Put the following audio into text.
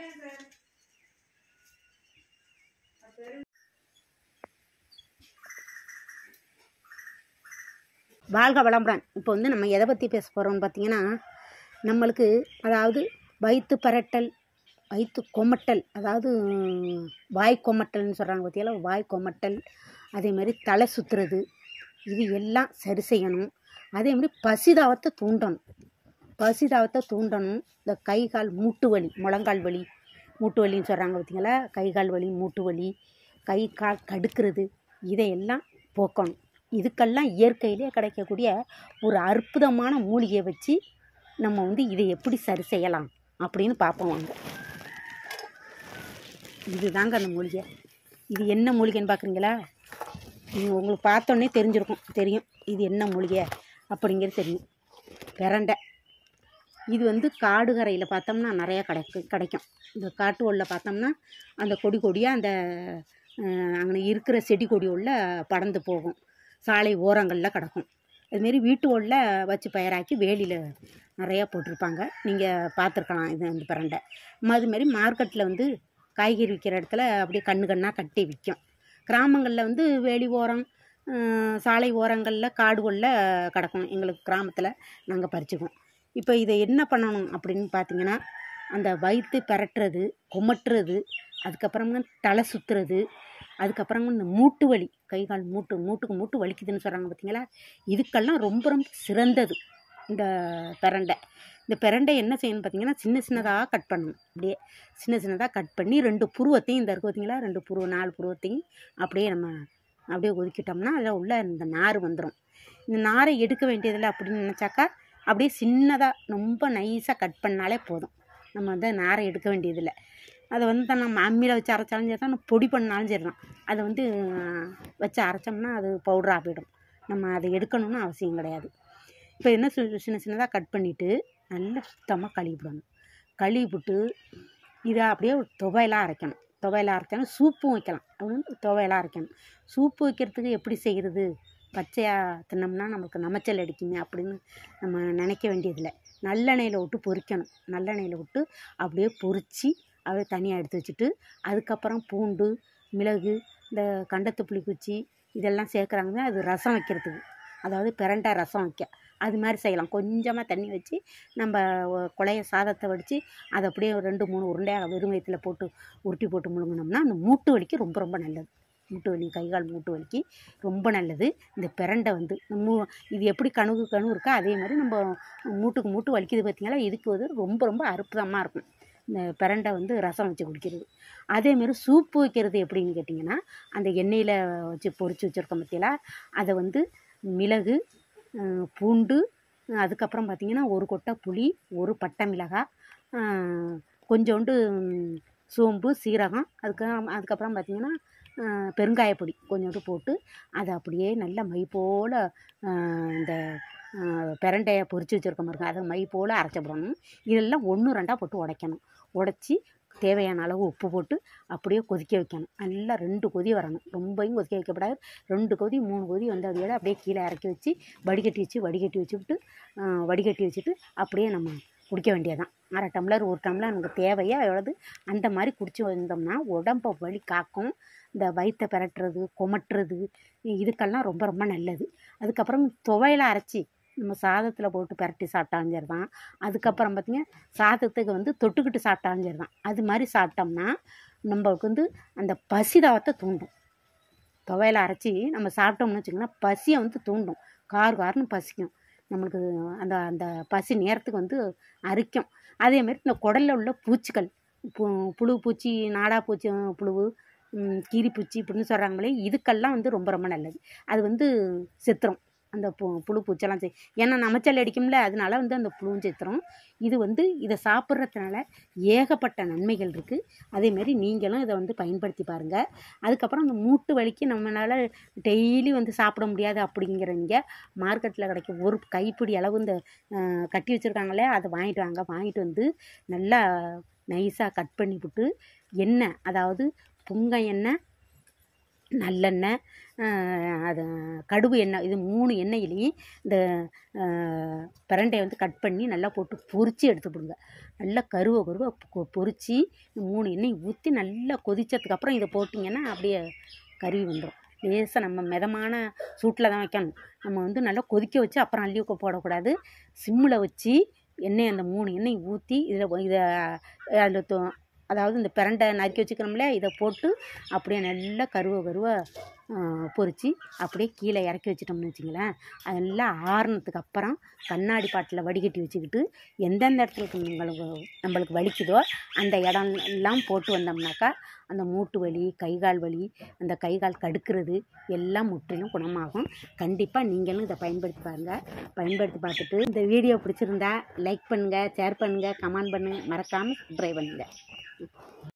வாழ்க வளமுடன் இப்போ வந்து நம்ம எதை பற்றி பேச போகிறோம்னு பார்த்தீங்கன்னா நம்மளுக்கு அதாவது வயிற்று பரட்டல் வயிற்று கொமட்டல் அதாவது ம், வாய் கொமட்டல்னு சொல்கிறாங்க பார்த்தீங்களா வாய் கொமட்டல் அதே மாதிரி தலை சுற்றுறது இது எல்லாம் சரி செய்யணும் அதே மாதிரி பசிதாவத்தை தூண்டணும் பசிதாவத்தை தூண்டணும் இந்த கை கால் மூட்டு வலி முழங்கால் வலி மூட்டு வலின்னு சொல்கிறாங்க பார்த்தீங்களா கை கால் வலி மூட்டு வலி கை கால் கடுக்கிறது இதையெல்லாம் போக்கணும் இதுக்கெல்லாம் இயற்கையிலே கிடைக்கக்கூடிய ஒரு அற்புதமான மூலிகையை வச்சு நம்ம வந்து இதை எப்படி சரி செய்யலாம் அப்படின்னு பார்ப்போம் வாங்க இதுதாங்க அந்த மூலிகை இது என்ன மூலிகைன்னு பார்க்குறீங்களா இது உங்களுக்கு பார்த்தோன்னே தெரிஞ்சிருக்கும் தெரியும் இது என்ன மூலிகை அப்படிங்கிறது தெரியும் பிரண்டை இது வந்து காடு கரையில் பார்த்தோம்னா நிறையா கிடைக்கும் கிடைக்கும் இந்த காட்டு உள்ள பார்த்தோம்னா அந்த கொடி கொடியாக அந்த அங்கே இருக்கிற செடி கொடி உள்ள படர்ந்து போகும் சாலை ஓரங்களில் கிடக்கும் அதுமாரி வீட்டு உள்ள வச்சு பயிராக்கி வேலியில் நிறையா போட்டிருப்பாங்க நீங்கள் பார்த்துருக்கலாம் இது அந்த பிரண்டை அதுமாரி மார்க்கெட்டில் வந்து காய்கறி விற்கிற இடத்துல அப்படியே கண்ணு கண்ணாக கட்டி விற்கும் கிராமங்களில் வந்து வேலி ஓரம் அஹ், சாலை ஓரங்களில் காடுகளில் கிடக்கும் எங்களுக்கு கிராமத்தில் நாங்கள் பறிச்சுக்குவோம் இப்போ இதை என்ன பண்ணணும் அப்படின்னு பார்த்தீங்கன்னா அந்த வயிற்று பெரட்டுறது குமட்டுறது அதுக்கப்புறமா தலை சுற்றுறது அதுக்கப்புறம் இந்த மூட்டு வலி கை கால் மூட்டு மூட்டுக்கு மூட்டு வலிக்குதுன்னு சொல்கிறாங்க பார்த்தீங்களா இதுக்கெல்லாம் ரொம்ப ரொம்ப சிறந்தது இந்த பிரண்டை இந்த பிரண்டை என்ன செய்யணும் பார்த்தீங்கன்னா சின்ன சின்னதாக கட் பண்ணணும் அப்படியே சின்ன சின்னதாக கட் பண்ணி ரெண்டு புருவத்தையும் இந்த இருக்கு பார்த்தீங்களா ரெண்டு புருவம் நாலு புருவத்தையும் அப்படியே நம்ம அப்படியே ஒதுக்கிட்டோம்னா அதில் உள்ள இந்த நார் வந்துடும் இந்த நாரை எடுக்க வேண்டியதில்லை அப்படின்னு நினச்சாக்கா அப்படியே சின்னதாக ரொம்ப நைஸாக கட் பண்ணாலே போதும் நம்ம வந்து நாரை எடுக்க வேண்டியதில்லை அதை வந்து தான் நம்ம அம்மியில் வச்சு அரைச்சாலும் சரி தான் பொடி பண்ணாலும் சரி தான் அதை வந்து அஹ், வச்சு அரைச்சோம்னா அது பவுடராக போயிடும் நம்ம அதை எடுக்கணும்னு அவசியம் கிடையாது இப்போ என்ன சின்ன சின்ன சின்னதாக கட் பண்ணிவிட்டு நல்லா சுத்தமாக கழுவிடணும் கழுவிட்டு இதை அப்படியே ஒரு துவையலாக அரைக்கணும் துவையலாக அரைச்சாலும் சூப்பும் வைக்கலாம் அது வந்து துவையலாக அரைக்கணும் சூப்பு வைக்கிறதுக்கு எப்படி செய்கிறது பச்சையாக தின்னோம்னா நமக்கு நமைச்சல் அடிக்குமே அப்படின்னு நம்ம நினைக்க வேண்டியதில்லை நல்லெண்ணெயில் விட்டு பொரிக்கணும் நல்லெண்ணெயில் விட்டு அப்படியே பொரித்து அப்படியே தனியாக எடுத்து வச்சுட்டு அதுக்கப்புறம் பூண்டு மிளகு இந்த கண்டத்து புளிக்குச்சி இதெல்லாம் சேர்க்குறாங்க அது ரசம் வைக்கிறதுக்கு அதாவது பிரண்டை ரசம் வைக்க அது மாதிரி செய்யலாம் கொஞ்சமாக தண்ணி வச்சு நம்ம ஒ- குழைய சாதத்தை வடித்து அதை அப்படியே ஒரு ரெண்டு மூணு உருண்டையாக வெறும் வயிற்றுல போட்டு உருட்டி போட்டு முழுங்கினோம்னா அந்த மூட்டு வலிக்கு ரொம்ப ரொம்ப நல்லது மூட்டு வலி கை கால் மூட்டு வலிக்கு ரொம்ப நல்லது இந்த பிரண்டை வந்து மூ இது எப்படி கணுகு கணு இருக்கோ அதே மாதிரி நம்ம மூட்டுக்கு மூட்டு வலிக்குது பார்த்தீங்களா இதுக்கு வந்து ரொம்ப ரொம்ப அற்புதமாக இருக்கும் இந்த பிரண்டை வந்து ரசம் வச்சு குடிக்கிறது அதேமாரி சூப்பு வைக்கிறது எப்படின்னு கேட்டிங்கன்னா அந்த எண்ணெயில் வச்சு பொரிச்சு வச்சுருக்கோம் பார்த்தீங்களா அதை வந்து மிளகு அஹ், பூண்டு அஹ், அதுக்கப்புறம் பார்த்திங்கன்னா ஒரு கொட்டை புளி ஒரு பட்டை மிளகாய் அஹ், கொஞ்சோண்டு ம், சோம்பு சீரகம் அதுக்கு அதுக்கப்புறம் பார்த்திங்கன்னா அஹ், பெருங்காயப்பொடி கொஞ்சோண்டு போட்டு அதை அப்படியே நல்லா மை போல் இந்த அஹ், பிரண்டையை பொரிச்சு வச்சுருக்க மாதிரி அதை மை போல் அரைச்சப்படணும் இதெல்லாம் ஒன்று ரெண்டாக போட்டு உடைக்கணும் உடச்சி தேவையான அளவு உப்பு போட்டு அப்படியே கொதிக்க வைக்கணும் நல்லா ரெண்டு கொதி வரணும் ரொம்பவும் கொதிக்க வைக்கப்படாது ரெண்டு கொதி மூணு கொதி வந்து அதோட அப்படியே கீழே இறக்கி வச்சு வடிகட்டி வச்சு வடிகட்டி வச்சுவிட்டு அஹ், வடிகட்டி வச்சுட்டு அப்படியே நம்ம குடிக்க வேண்டியதான் அரை டம்ளர் ஒரு டம்ளர் நமக்கு தேவையா எவ்வளவு அந்த மாதிரி குடிச்சு வந்தோம்னா உடம்ப வலி காக்கும் இந்த வயிற்றை பெரட்டுறது கொமட்டுறது இதுக்கெல்லாம் ரொம்ப ரொம்ப நல்லது அதுக்கப்புறம் துவையில அரைச்சி நம்ம சாதத்தில் போட்டு பெரட்டி சாப்பிட்டாலும் சரி தான் அதுக்கப்புறம் பார்த்திங்க சாதத்துக்கு வந்து தொட்டுக்கிட்டு சாப்பிட்டாலும் சரி தான் அது மாதிரி சாப்பிட்டோம்னா நம்மளுக்கு வந்து அந்த பசிதாவத்தை தூண்டும் துவையில அரைச்சி நம்ம சாப்பிட்டோம்னு வச்சுக்கோங்களேன் பசியை வந்து தூண்டும் கார் கார்னு பசிக்கும் நம்மளுக்கு அந்த அந்த பசி நேரத்துக்கு வந்து அரிக்கும் அதேமாரி இந்த குடல்ல உள்ள பூச்சிகள் பு புழு பூச்சி நாடா பூச்சி புழு ம், கீரிப்பூச்சி இப்படின்னு சொல்கிறாங்களே இதுக்கெல்லாம் வந்து ரொம்ப ரொம்ப நல்லது அது வந்து செத்துரும் அந்த பு புழு பூச்செல்லாம் செய் ஏன்னா நமச்சல் அடிக்கும்ல அதனால வந்து அந்த புழுவும் செத்துரும் இது வந்து இதை சாப்பிட்றதுனால ஏகப்பட்ட நன்மைகள் இருக்குது அதேமாரி நீங்களும் இதை வந்து பயன்படுத்தி பாருங்கள் அதுக்கப்புறம் அந்த மூட்டு வலிக்கு நம்மளால் டெய்லி வந்து சாப்பிட முடியாது அப்படிங்கிறவங்க மார்க்கெட்டில் கிடைக்கும் ஒரு கைப்பிடி அளவு இந்த அஹ், கட்டி வச்சுருக்காங்களே அதை வாங்கிட்டு வாங்க வாங்கிட்டு வந்து நல்லா நைஸாக கட் பண்ணி விட்டு எண்ணெய் அதாவது புங்க எண்ணெய் நல்லெண்ணெய் ஆஹ் அது கடுகு எண்ணெய் இது மூணு எண்ணெயிலையும் இந்த ஆஹ் பிரண்டையை வந்து கட் பண்ணி நல்லா போட்டு பொரித்து எடுத்துவிடுங்க நல்லா கருவ கருவ பொ- பொரிச்சு மூணு எண்ணெய் ஊற்றி நல்லா கொதிச்சதுக்கு அப்புறம் இதை போட்டிங்கன்னா அப்படியே கருவி வந்துடும் லேசாக நம்ம மிதமான சூட்டில் தான் வைக்கணும் நம்ம வந்து நல்லா கொதிக்க வச்சு அப்புறம் அள்ளி உக்க போடக்கூடாது சிம்மில் வச்சு எண்ணெய் அந்த மூணு எண்ணெய் ஊற்றி இதில் இதை அதில் தொ அதாவது இந்த பிரண்டை நறுக்கி வச்சுக்கிறோம்ல இதை போட்டு அப்படியே நல்லா கருவ கருவ பொரித்து அப்படியே கீழே இறக்கி வச்சிட்டோம்னு வச்சுங்களேன் அதெல்லாம் ஆறுனதுக்கு அப்புறம் கண்ணாடி பாட்டில் வடிகட்டி வச்சுக்கிட்டு எந்தெந்த இடத்துல உங்களுக்கு நம்மளுக்கு வலிக்குதோ அந்த இடம் எல்லாம் போட்டு வந்தோம்னாக்கா அந்த மூட்டு வலி கை கால் வலி அந்த கை கால் கடுக்கிறது எல்லாம் முற்றிலும் குணமாகும் கண்டிப்பாக நீங்களும் இதை பயன்படுத்தி பாருங்கள் பயன்படுத்தி பார்த்துட்டு இந்த வீடியோ பிடிச்சிருந்தா லைக் பண்ணுங்கள் ஷேர் பண்ணுங்கள் கமெண்ட் பண்ணுங்கள் மறக்காமல் சப்ஸ்கிரைப் பண்ணுங்கள்